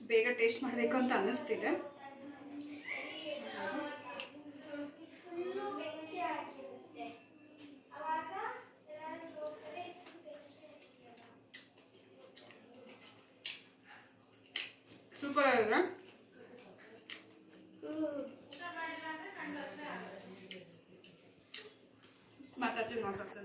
ಬೇಗ ಟೇಸ್ಟ್ ಮಾಡಬೇಕು ಅಂತ ಅನ್ನಿಸ್ತಿದೆ ಸೂಪರ್ ಆಗಿದೆ ಮಾತಾಡ್ತೀನಿ ಮಾತಾಡ್ತೀನಿ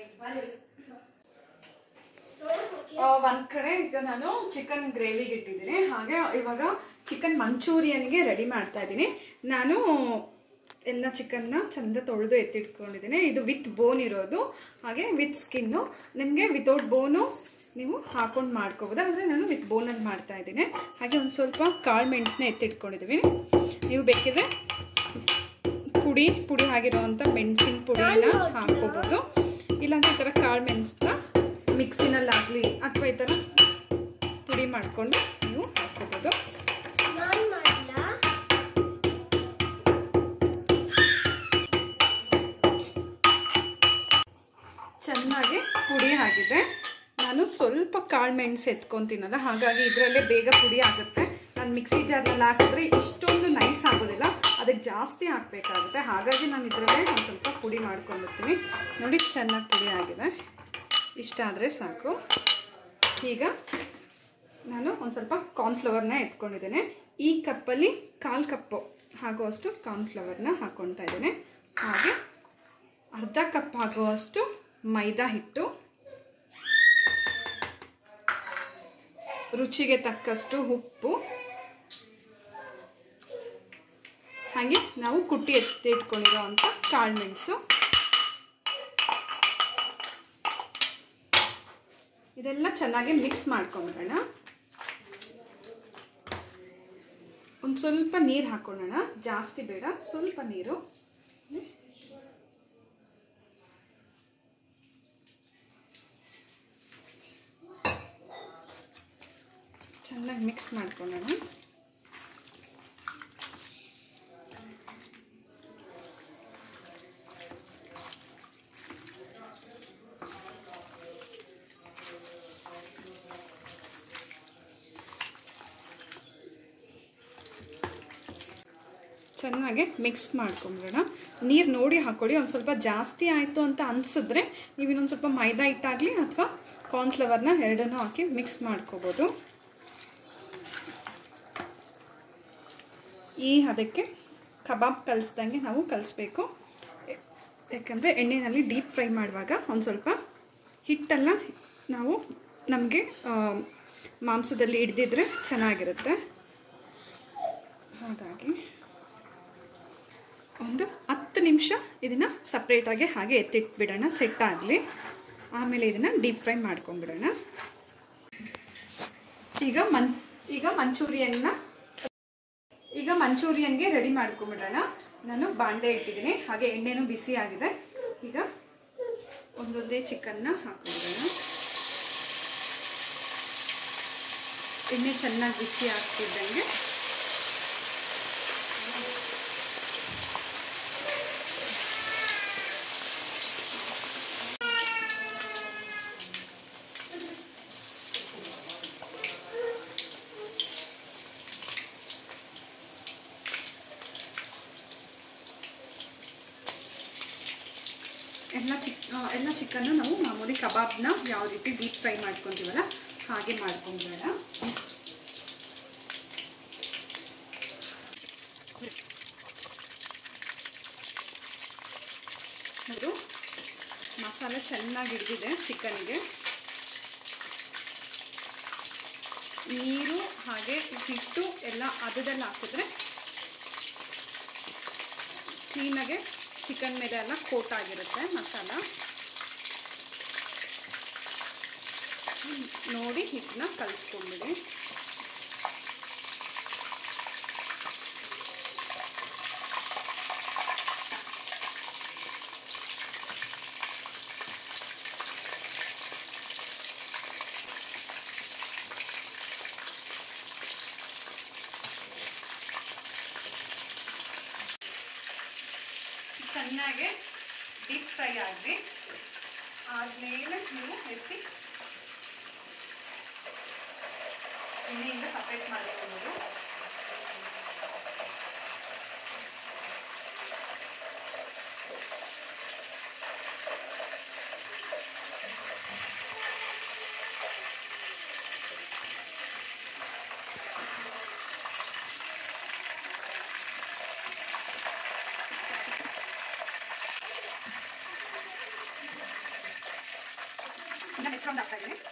ಆ, ಒಂದ್ ಕಡೆ ಈಗ ನಾನು ಚಿಕನ್ ಗ್ರೇವಿಗೆ ಇಟ್ಟಿದ್ದೀನಿ ಹಾಗೆ ಇವಾಗ ಚಿಕನ್ ಮಂಚೂರಿಯನ್ಗೆ ರೆಡಿ ಮಾಡ್ತಾ ಇದ್ದೀನಿ ನಾನು ಎಲ್ಲ ಚಿಕನ್ನ ಚಂದ ತೊಳೆದು ಎತ್ತಿಟ್ಕೊಂಡಿದ್ದೀನಿ ಇದು ವಿತ್ ಬೋನ್ ಇರೋದು ಹಾಗೆ ವಿತ್ ಸ್ಕಿನ್ನು ನಿಮಗೆ ವಿತೌಟ್ ಬೋನು ನೀವು ಹಾಕೊಂಡು ಮಾಡ್ಕೋಬೋದು ಆದರೆ ನಾನು ವಿತ್ ಬೋನಲ್ಲಿ ಮಾಡ್ತಾ ಇದ್ದೀನಿ ಹಾಗೆ ಒಂದು ಸ್ವಲ್ಪ ಕಾಳು ಮೆಣಸನ್ನ ಎತ್ತಿಟ್ಕೊಂಡಿದ್ದೀವಿ ನೀವು ಬೇಕಿದ್ರೆ ಪುಡಿ ಪುಡಿ ಆಗಿರೋವಂಥ ಮೆಣಸಿನ ಪುಡಿನ ಹಾಕ್ಕೋಬೋದು ಇಲ್ಲಾಂದ್ರೆ ಈ ಥರ ಕಾಳು ಮೆಣಸನ್ನ ಮಿಕ್ಸಿನಲ್ಲಾಗಲಿ ಅಥವಾ ಈ ಥರ ಪುಡಿ ಮಾಡಿಕೊಂಡು ನೀವು ಹಾಕ್ಕೋಬೋದು ನಾನ್ ಮಾಡ್ಲಾ ಚೆನ್ನಾಗಿ ಪುಡಿ ಆಗಿದೆ ನಾನು ಸ್ವಲ್ಪ ಕಾಳು ಮೆಣಸು ಎತ್ಕೊತೀನಲ್ಲ ಹಾಗಾಗಿ ಇದರಲ್ಲೇ ಬೇಗ ಪುಡಿ ಆಗುತ್ತೆ ನಾನು ಮಿಕ್ಸಿ ಜಾರ್ನಲ್ಲಿ ಹಾಕಿದ್ರೆ ಇಷ್ಟೊಂದು ನೈಸ್ ಆಗೋದಿಲ್ಲ ಅದಕ್ಕೆ ಜಾಸ್ತಿ ಹಾಕಬೇಕಾಗುತ್ತೆ ಹಾಗಾಗಿ ನಾನು ಇದರಲ್ಲೇ ಒಂದು ಸ್ವಲ್ಪ ಪುಡಿ ಮಾಡ್ಕೊಂಡ್ಬಿಡ್ತೀನಿ ನೋಡಿ ಚೆನ್ನಾಗಿ ಪುಡಿ ಆಗಿದೆ ಇಷ್ಟ ಆದರೆ ಸಾಕು ಈಗ ನಾನು ಒಂದು ಸ್ವಲ್ಪ ಕಾರ್ನ್ಫ್ಲವರ್ನ ಎತ್ಕೊಂಡಿದ್ದೇನೆ ಈ ಕಪ್ಪಲ್ಲಿ ಕಾಲು ಕಪ್ಪು ಆಗುವಷ್ಟು ಕಾರ್ನ್ಫ್ಲವರ್ನ ಹಾಕ್ಕೊಳ್ತಾ ಇದ್ದೇನೆ ಹಾಗೆ ಅರ್ಧ ಕಪ್ ಆಗುವಷ್ಟು ಮೈದಾ ಹಿಟ್ಟು ರುಚಿಗೆ ತಕ್ಕಷ್ಟು ಉಪ್ಪು ಹಾಗೆ ನಾವು ಕುಟ್ಟಿ ಎತ್ತಿಟ್ಕೊಂಡಿರೋ ಅಂಥ ಕಾಳುಮೆಣಸು ಇದೆಲ್ಲ ಚೆನ್ನಾಗಿ ಮಿಕ್ಸ್ ಮಾಡ್ಕೊಂಬಿಡೋಣ ಒಂದು ಸ್ವಲ್ಪ ನೀರು ಹಾಕೊಳ್ಳೋಣ ಜಾಸ್ತಿ ಬೇಡ ಸ್ವಲ್ಪ ನೀರು ಚೆನ್ನಾಗಿ ಮಿಕ್ಸ್ ಮಾಡ್ಕೊಳ್ಳೋಣ ಚೆನ್ನಾಗಿ ಮಿಕ್ಸ್ ಮಾಡ್ಕೊಂಬಿಡೋಣ ನೀರು ನೋಡಿ ಹಾಕ್ಕೊಳ್ಳಿ ಒಂದು ಸ್ವಲ್ಪ ಜಾಸ್ತಿ ಆಯಿತು ಅಂತ ಅನಿಸಿದ್ರೆ ನೀವು ಇನ್ನೊಂದು ಸ್ವಲ್ಪ ಮೈದಾ ಹಿಟ್ಟಾಗಲಿ ಅಥವಾ ಕಾರ್ನ್ಫ್ಲವರ್ನ ಎರಡನ್ನೂ ಹಾಕಿ ಮಿಕ್ಸ್ ಮಾಡ್ಕೋಬೋದು ಈ ಅದಕ್ಕೆ ಕಬಾಬ್ ಕಲಿಸ್ದಂಗೆ ನಾವು ಕಲಿಸ್ಬೇಕು ಯಾಕಂದರೆ ಎಣ್ಣೆಯಲ್ಲಿ ಡೀಪ್ ಫ್ರೈ ಮಾಡುವಾಗ ಒಂದು ಸ್ವಲ್ಪ ಹಿಟ್ಟೆಲ್ಲ ನಾವು ನಮಗೆ ಮಾಂಸದಲ್ಲಿ ಹಿಡ್ದಿದ್ರೆ ಚೆನ್ನಾಗಿರುತ್ತೆ ಹಾಗಾಗಿ ಒಂದು ಹತ್ತು ನಿಮಿಷ ಇದನ್ನು ಸಪ್ರೇಟಾಗಿ ಹಾಗೆ ಎತ್ತಿಟ್ಬಿಡೋಣ ಸೆಟ್ ಆಗಲಿ ಆಮೇಲೆ ಇದನ್ನು ಡೀಪ್ ಫ್ರೈ ಮಾಡ್ಕೊಂಬಿಡೋಣ ಈಗ ಮನ್ ಈಗ ಮಂಚೂರಿಯನ್ನ ಈಗ ಮಂಚೂರಿಯನ್ಗೆ ರೆಡಿ ಮಾಡ್ಕೊಂಬಿಡೋಣ ನಾನು ಬಾಂಡೆ ಇಟ್ಟಿದ್ದೀನಿ ಹಾಗೆ ಎಣ್ಣೆನೂ ಬಿಸಿ ಆಗಿದೆ ಈಗ ಒಂದೊಂದೇ ಚಿಕನ್ನ ಹಾಕೊಂಬಿಡೋಣ ಎಣ್ಣೆ ಚೆನ್ನಾಗಿ ಬಿಸಿ ಆಗ್ತಿದ್ದಂಗೆ ಎಲ್ಲ ಚಿಕ್ ಆ, ಎಲ್ಲ ಚಿಕನ್ನು ನಾವು ಮಾಮೂಲಿ ಕಬಾಬ್ನ ಯಾವ ರೀತಿ ಡೀಪ್ ಫ್ರೈ ಮಾಡ್ಕೊತೀವಲ್ಲ ಹಾಗೆ ಮಾಡ್ಕೊಂಡ್ಬೇಡ ಅದು ಮಸಾಲೆ ಚೆನ್ನಾಗಿ ಹಿಡಿದಿದೆ ಚಿಕನ್ಗೆ ನೀರು ಹಾಗೆ ಹಿಟ್ಟು ಎಲ್ಲ ಅದದಲ್ಲಿ ಹಾಕಿದ್ರೆ ಕ್ಲೀನಾಗೆ ಚಿಕನ್ ಮೇಲೆ ಎಲ್ಲ ಕೋಟ್ ಆಗಿರುತ್ತೆ ಮಸಾಲ ಹ್ಮ್, ನೋಡಿ ಹಿಟ್ಟನ್ನ ಕಲಿಸ್ಕೊಂಬಿಡಿ ಚೆನ್ನಾಗಿ ಡೀಪ್ ಫ್ರೈ ಆಗಲಿ ಆದಮೇಲೆ ನೀವು ಎತ್ತಿ ಎಣ್ಣೆಯಿಂದ ಸಪ್ರೇಟ್ ಮಾಡ್ಕೊಬೋದು ಇನ್ನು ನೆಕ್ಸ್ಟ್ ರೌಂಡ್ ಆಗ್ತಾ ಇದ್ದೀನಿ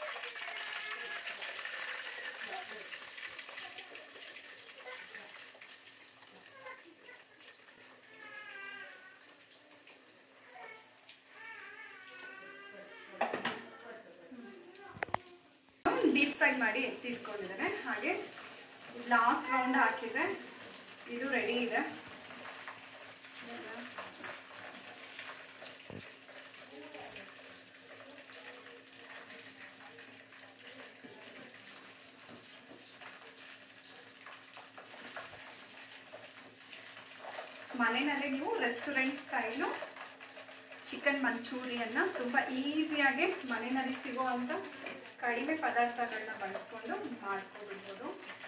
ಡೀಪ್ ಫ್ರೈ ಮಾಡಿ ಎತ್ತಿಟ್ಕೊಂಡಿದ್ದಾರೆ ಹಾಗೆ ಲಾಸ್ಟ್ ರೌಂಡ್ ಹಾಕಿದ್ರೆ ಇದು ರೆಡಿ ಇದೆ ಮನೆಯಲ್ಲೇ ನೀವು ರೆಸ್ಟೋರೆಂಟ್ ಸ್ಟೈಲು ಚಿಕನ್ ಮಂಚೂರಿಯನ್ನ ತುಂಬ ಈಸಿಯಾಗಿ ಮನೆಯಲ್ಲಿ ಸಿಗುವಂಥ ಕಡಿಮೆ ಪದಾರ್ಥಗಳನ್ನ ಬಳಸ್ಕೊಂಡು ಮಾಡ್ಕೊಬಿಡ್ಬೋದು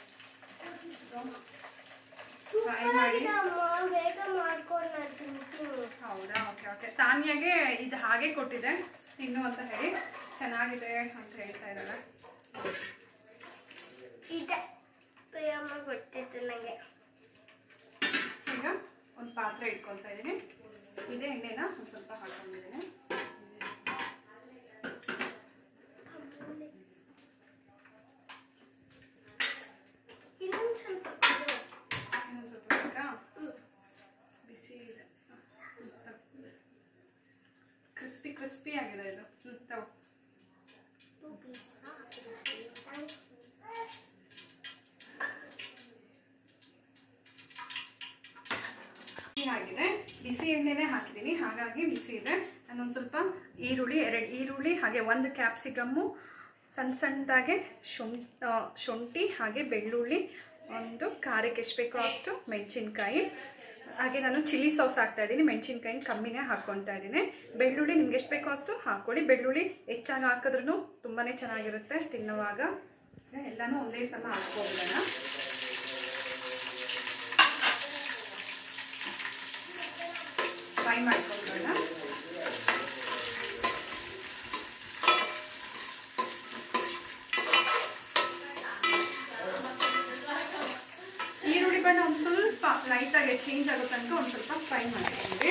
ಫ್ರೈ ಮಾಡಿ ಸೂಪರ್ ಬೇಗ ಮಾಡ್ಕೊಂಡು ನಾನು ತಿಂತೀನಿ ಹೌದಾ ಓಕೆ ಓಕೆ ತಾನ್ಯಾಗೆ ಇದು ಹಾಗೆ ಕೊಟ್ಟಿದೆ ತಿನ್ನು ಅಂತ ಹೇಳಿ ಚೆನ್ನಾಗಿದೆ ಅಂತ ಹೇಳ್ತಾ ಇದ್ದಾರೆ ಇದೆ ಪ್ರಿಯಮ್ಮ ಗೊತ್ತಿತ್ತು ನನಗೆ ಈಗ ಒಂದು ಪಾತ್ರೆ ಇಟ್ಕೊಳ್ತಾ ಇದ್ದೀನಿ ಇದೇ ಎಣ್ಣೆನ ಒಂದು ಸ್ವಲ್ಪ ಹಾಕೊಂಡಿದ್ದೀನಿ ಇನ್ನೊಂದು ಸ್ವಲ್ಪ ಕೊಡು. ಇನ್ನೊಂದು ಸ್ವಲ್ಪ ಬೇಕಾ ಬಿಸಿ ಇದೆ ಕ್ರಿಸ್ಪಿ ಕ್ರಿಸ್ಪಿ ಆಗಿದೆ ಇದು ಹ್ಮ್, ತಗೋ ಟೂ ಪೀಸ್ ಥ್ಯಾಂಕ್ಸ್ ಬಿಸಿ ಆಗಿದೆ ಬಿಸಿ ಎಣ್ಣೆನೇ ಹಾಕಿದ್ದೀನಿ ಹಾಗಾಗಿ ಬಿಸಿ ಇದೆ ನಾನೊಂದು ಸ್ವಲ್ಪ ಈರುಳ್ಳಿ ಎರಡು ಈರುಳ್ಳಿ ಹಾಗೆ ಒಂದು ಕ್ಯಾಪ್ಸಿಕಮ್ಮು ಸಣ್ಣ ಸಣ್ಣದಾಗೆ ಶುಂ ಆ, ಶುಂಠಿ ಹಾಗೆ ಬೆಳ್ಳುಳ್ಳಿ ಒಂದು ಖಾರಕ್ಕೆ ಎಷ್ಟು ಬೇಕೋ ಅಷ್ಟು ಮೆಣಸಿನ್ಕಾಯಿ ಹಾಗೆ ನಾನು ಚಿಲ್ಲಿ ಸಾಸ್ ಹಾಕ್ತಾ ಇದ್ದೀನಿ ಮೆಣಸಿನ್ಕಾಯಿ ಕಮ್ಮಿನೇ ಹಾಕ್ಕೊತಾ ಇದ್ದೀನಿ ಬೆಳ್ಳುಳ್ಳಿ ನಿಮ್ಗೆ ಎಷ್ಟು ಬೇಕೋ ಅಷ್ಟು ಹಾಕ್ಕೊಳ್ಳಿ ಬೆಳ್ಳುಳ್ಳಿ ಹೆಚ್ಚಾಗಿ ಹಾಕಿದ್ರೂ ತುಂಬಾ ಚೆನ್ನಾಗಿರುತ್ತೆ ತಿನ್ನುವಾಗ ಎಲ್ಲನೂ ಒಂದೇ ಸಲ ಹಾಕ್ಕೊಬಿಡೋಣ ಫ್ರೈ ಮಾಡ್ಕೊಳ್ಳೋಣ ಈರುಳ್ಳಿ ಬಣ್ಣ ಒಂದು ಸ್ವಲ್ಪ ಲೈಟಾಗಿ ಚೇಂಜ್ ಆಗೋ ತನಕ ಒಂದು ಸ್ವಲ್ಪ ಫ್ರೈ ಮಾಡ್ಕೊಂಡ್ವಿ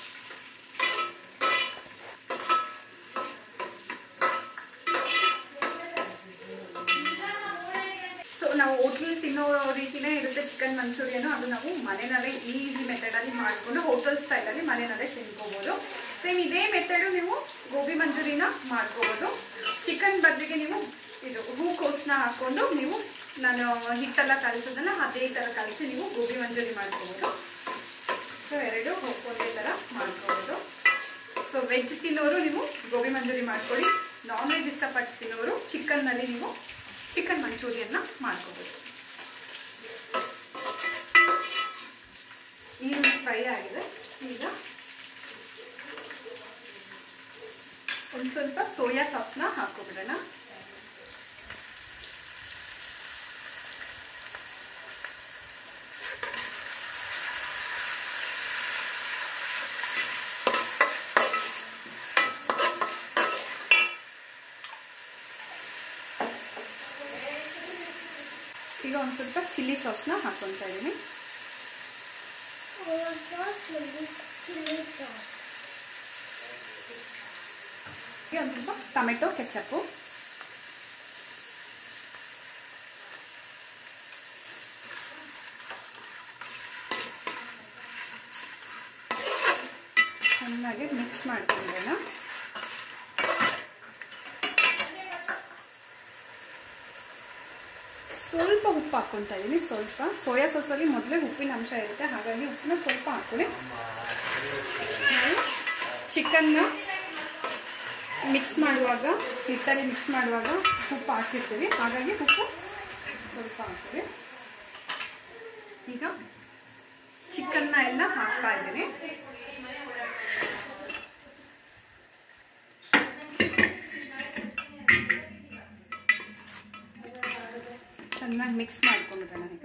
ಸೊ ನಾವು ಹೋಟ್ಲಲ್ಲಿ ತಿನ್ನೋ ರೀತಿನೇ ಇರುತ್ತೆ ಚಿಕನ್ ಮಂಚೂರಿಯನ್ನು ಅದು ನಾವು ಮನೆಯಲ್ಲೇ ಈಸಿ ಮೆಥಡಲ್ಲಿ ಮಾಡಿಕೊಂಡು ಹೋಟೆಲ್ ಸ್ಟೈಲಲ್ಲಿ ಮನೆಯಲ್ಲೇ ತಿನ್ಕೋಬೋದು ಸೇಮ್ ಇದೇ ಮೆಥಡು ನೀವು ಗೋಬಿ ಮಂಚೂರಿನ ಮಾಡ್ಕೋಬೋದು ಚಿಕನ್ ಬದಲಿಗೆ ನೀವು ಇದು ಹೂಕೋಸನ್ನ ಹಾಕ್ಕೊಂಡು ನೀವು ನಾನು ಹಿಟ್ಟೆಲ್ಲ ಕಲಿಸೋದನ್ನ ಅದೇ ಥರ ಕಲಿಸಿ ನೀವು ಗೋಬಿ ಮಂಚೂರಿ ಮಾಡ್ಕೋಬೋದು ಸೊ ಎರಡು ಒಂದೇ ಥರ ಮಾಡ್ಕೋಬೋದು ಸೊ ವೆಜ್ ತಿನ್ನೋರು ನೀವು ಗೋಬಿ ಮಂಚೂರಿ ಮಾಡ್ಕೊಳ್ಳಿ ನಾನ್ ವೆಜ್ ಇಷ್ಟಪಟ್ಟು ತಿನ್ನೋರು ಚಿಕನ್ನಲ್ಲಿ ನೀವು ಚಿಕನ್ ಮಂಚೂರಿಯನ್ನ ಮಾಡ್ಕೋಬೋದು ಈರುಳ್ಳಿ ಫ್ರೈ ಆಗಿದೆ ಈಗ ಒಂದು ಸ್ವಲ್ಪ ಸೋಯಾ ಸಾಸ್ನ ಹಾಕೋಬಿಡೋಣ ಈಗ ಒಂದು ಸ್ವಲ್ಪ ಚಿಲ್ಲಿ ಸಾಸ್ನ ಹಾಕ್ಕೊತಾ ಇದ್ದೀನಿ ಚಿಲ್ಲಿ ಸಾಸ್ ಈಗ ಒಂದು ಸ್ವಲ್ಪ ಟೊಮೆಟೊ ಕೆಚಪ್ಪು ಚೆನ್ನಾಗಿ ಮಿಕ್ಸ್ ಮಾಡ್ಕೊಂಡೋಣ ಸ್ವಲ್ಪ ಉಪ್ಪು ಹಾಕ್ಕೊತಾ ಇದ್ದೀನಿ ಸ್ವಲ್ಪ ಸೋಯಾ ಸಾಸಲ್ಲಿ ಮೊದಲೇ ಉಪ್ಪಿನ ಅಂಶ ಇರುತ್ತೆ ಹಾಗಾಗಿ ಉಪ್ಪನ್ನ ಸ್ವಲ್ಪ ಹಾಕ್ಕೊಳ್ಳಿ ನಾವು ಚಿಕನ್ನ ಮಿಕ್ಸ್ ಮಾಡುವಾಗ ಹಿಟ್ಟಲ್ಲಿ ಮಿಕ್ಸ್ ಮಾಡುವಾಗ ಉಪ್ಪು ಹಾಕಿರ್ತೀವಿ ಹಾಗಾಗಿ ಉಪ್ಪು ಸ್ವಲ್ಪ ಹಾಕ್ತೀವಿ ಈಗ ಚಿಕನ್ನ ಎಲ್ಲ ಹಾಕ್ತಾ ಇದ್ದೀನಿ ಚೆನ್ನಾಗಿ ಮಿಕ್ಸ್ ಮಾಡ್ಕೊಂಡ್ಬಿಡೋಣ ಈಗ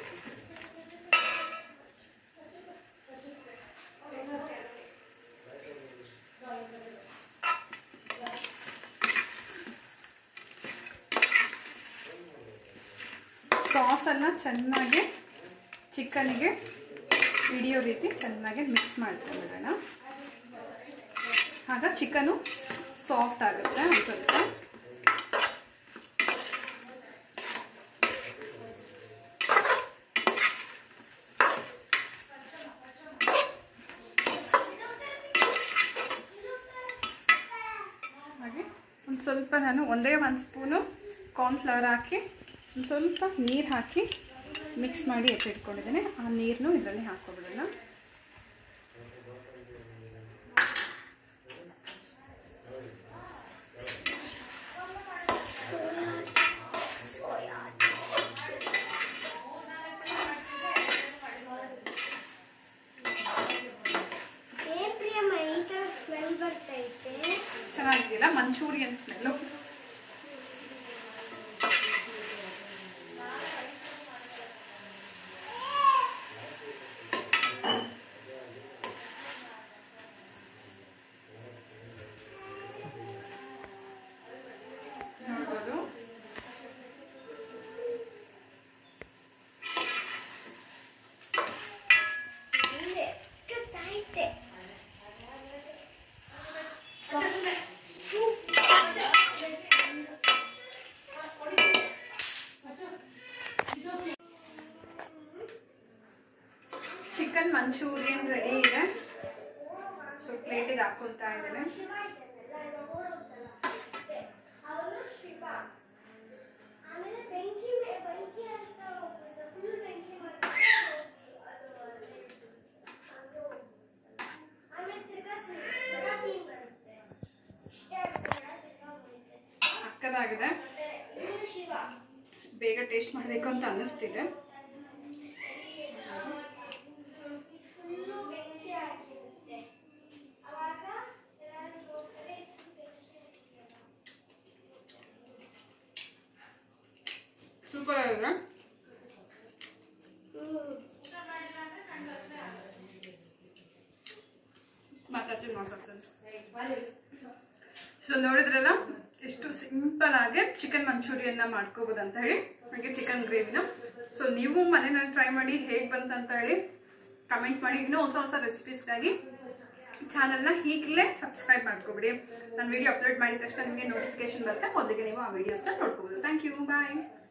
ಸಾಸನ್ನು ಚೆನ್ನಾಗಿ ಚಿಕನ್ಗೆ ಹಿಡಿಯೋ ರೀತಿ ಚೆನ್ನಾಗಿ ಮಿಕ್ಸ್ ಮಾಡ್ಕೊಂಡ್ಬಿಡೋಣ ಆಗ ಚಿಕನು ಸಾಫ್ಟ್ ಆಗುತ್ತೆ ಒಂದು ಸ್ವಲ್ಪ ಹಾಗೆ ಒಂದು ಸ್ವಲ್ಪ ನಾನು ಒಂದೇ ಒಂದು ಸ್ಪೂನು ಕಾರ್ನ್ಫ್ಲವರ್ ಹಾಕಿ ಒಂದು ಸ್ವಲ್ಪ ನೀರು ಹಾಕಿ ಮಿಕ್ಸ್ ಮಾಡಿ ಎತ್ತಿಟ್ಕೊಂಡಿದ್ದೇನೆ ಆ ನೀರನ್ನು ಇದರಲ್ಲಿ ಹಾಕ್ಕೊಬಿಡೋಣ ಏನ್ ಪ್ರಿಯಮ್ಮ ಈ ತರ ಸ್ಮೆಲ್ ಬರ್ತೈತೆ ಚೆನ್ನಾಗಿದೆಯಲ್ಲ ಮಂಚೂರಿಯನ್ ಸ್ಮೆಲ್ಲು ನೋಡ್ಬೋದು ಸ್ಮೆಲ್ ಎಷ್ಟೊತ್ತೈತೆ ಚಿಕನ್ ಮಂಚೂರಿಯನ್ ರೆಡಿ ಇದೆ ಸೊ ಪ್ಲೇಟಿಗೆ ಹಾಕೊಳ್ತಾ ಇದ್ದೇನೆ ಅವನು ಶಿವ ಆಮೇಲೆ ಬೆಂಕಿ ಮೇ- ಬೆಂಕಿ ಅಂತ ಫುಲ್ ಬೆಂಕಿ ಮಾಡ್ತಾರೆ ಅದು ಆಮೇಲೆ ತಿರ್ಗಾ ಸಿ- ತಿರ್ಗಾ ಸೀನ್ ಬರುತ್ತೆ ಇಷ್ಟೇ ಆಗ್ತದೆ ತಿರ್ಗಾ ಬರುತ್ತೆ ಸಕ್ಕದಾಗಿದೆ ಮತ್ತೆ ಇವನು ಶಿವ ಬೇಗ ಟೇಸ್ಟ್ ಮಾಡಬೇಕು ಅಂತ ಅನ್ನಿಸ್ತಿದೆ ಫುಲ್ಲು ಬೆಂಕಿ ಆಗಿರುತ್ತೆ ಅವಾಗ ಎಲ್ಲರೂ ಹೋಗ್ತಾರೆ ಬೆಂಕಿ ಹಾಕಿರಲ್ಲ. ಸೂಪರ್ ಆಗಿದೆ ಮಾತಾಡ್ತೀನಿ ಮಾತಾಡ್ತೀನಿ ಸೊ ನೋಡಿದ್ರಲ್ಲ ಎಷ್ಟು ಸಿಂಪಲ್ ಆಗಿ ಚಿಕನ್ ಮಂಚೂರಿಯನ್ನ ಮಾಡ್ಕೋಬೋದು ಅಂತ ಹೇಳಿ ಹಾಗೆ ಚಿಕನ್ ಗ್ರೇವಿನ ಸೊ ನೀವು ಮನೆಯಲ್ಲಿ ಟ್ರೈ ಮಾಡಿ ಹೇಗೆ ಬಂತಂತ ಹೇಳಿ ಕಮೆಂಟ್ ಮಾಡಿ ಇನ್ನೂ ಹೊಸ ಹೊಸ ರೆಸಿಪೀಸ್ಗಾಗಿ ಚಾನಲ್ನ ಈಗಲೇ ಸಬ್ಸ್ಕ್ರೈಬ್ ಮಾಡ್ಕೊಬಿಡಿ ನಾನು ವಿಡಿಯೋ ಅಪ್ಲೋಡ್ ಮಾಡಿದ ತಕ್ಷಣ ನಿಮಗೆ ನೋಟಿಫಿಕೇಶನ್ ಬರುತ್ತೆ ಮೊದಲಿಗೆ ನೀವು ಆ ವಿಡಿಯೋಸ್ನ ನೋಡ್ಕೋಬೋದು ಥ್ಯಾಂಕ್ ಯು ಬಾಯ್